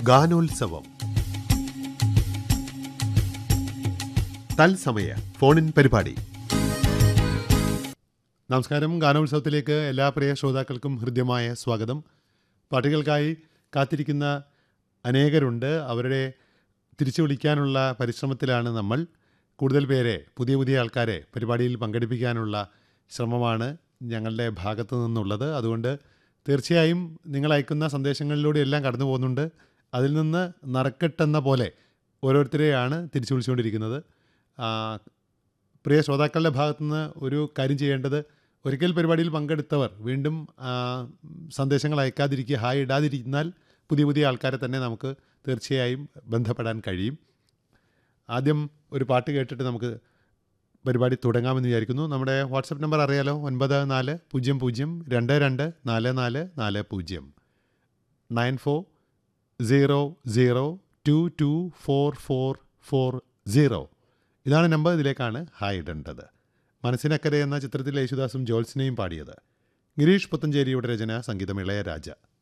ഗാനോത്സവം തത്സമയ ഫോണിൻ പരിപാടി നമസ്കാരം ഗാനോത്സവത്തിലേക്ക് എല്ലാ പ്രിയ ശ്രോതാക്കൾക്കും ഹൃദ്യമായ സ്വാഗതം പാട്ടുകൾക്കായി കാത്തിരിക്കുന്ന അനേകരുണ്ട് അവരുടെ തിരിച്ചു വിളിക്കാനുള്ള പരിശ്രമത്തിലാണ് നമ്മൾ കൂടുതൽ പേരെ പുതിയ പുതിയ ആൾക്കാരെ പരിപാടിയിൽ പങ്കെടുപ്പിക്കാനുള്ള ശ്രമമാണ് ഞങ്ങളുടെ ഭാഗത്തു നിന്നുള്ളത് അതുകൊണ്ട് തീർച്ചയായും നിങ്ങൾ അയക്കുന്ന സന്ദേശങ്ങളിലൂടെ എല്ലാം കടന്നു പോകുന്നുണ്ട് അതിൽ നിന്ന് നറുക്കെട്ടെന്ന പോലെ ഓരോരുത്തരെയാണ് തിരിച്ചു വിളിച്ചുകൊണ്ടിരിക്കുന്നത് ആ, പ്രിയ ശ്രോതാക്കളുടെ ഭാഗത്തുനിന്ന് ഒരു കാര്യം ചെയ്യേണ്ടത് ഒരിക്കൽ പരിപാടിയിൽ പങ്കെടുത്തവർ വീണ്ടും ആ, സന്ദേശങ്ങൾ അയക്കാതിരിക്കുക ഹായ് ഇടാതിരുന്നാൽ പുതിയ പുതിയ ആൾക്കാരെ തന്നെ നമുക്ക് തീർച്ചയായും ബന്ധപ്പെടാൻ കഴിയും ആദ്യം ഒരു പാട്ട് കേട്ടിട്ട് നമുക്ക് പരിപാടി തുടങ്ങാമെന്ന് വിചാരിക്കുന്നു നമ്മുടെ വാട്സപ്പ് നമ്പർ അറിയാലോ ഒൻപത് നാല് പൂജ്യം പൂജ്യം രണ്ട് രണ്ട് നാല് നാല് നാല് പൂജ്യം nine four zero zero two two four four four zero ഇതാണ് നമ്പർ ഇതിലേക്കാണ് ഹായ് ഇടേണ്ടത് മനസ്സിനക്കരെ എന്ന ചിത്രത്തിൽ യേശുദാസും ജോത്സിനെയും പാടിയത് ഗിരീഷ് പുത്തഞ്ചേരിയുടെ രചന സംഗീതം ഇളയരാജ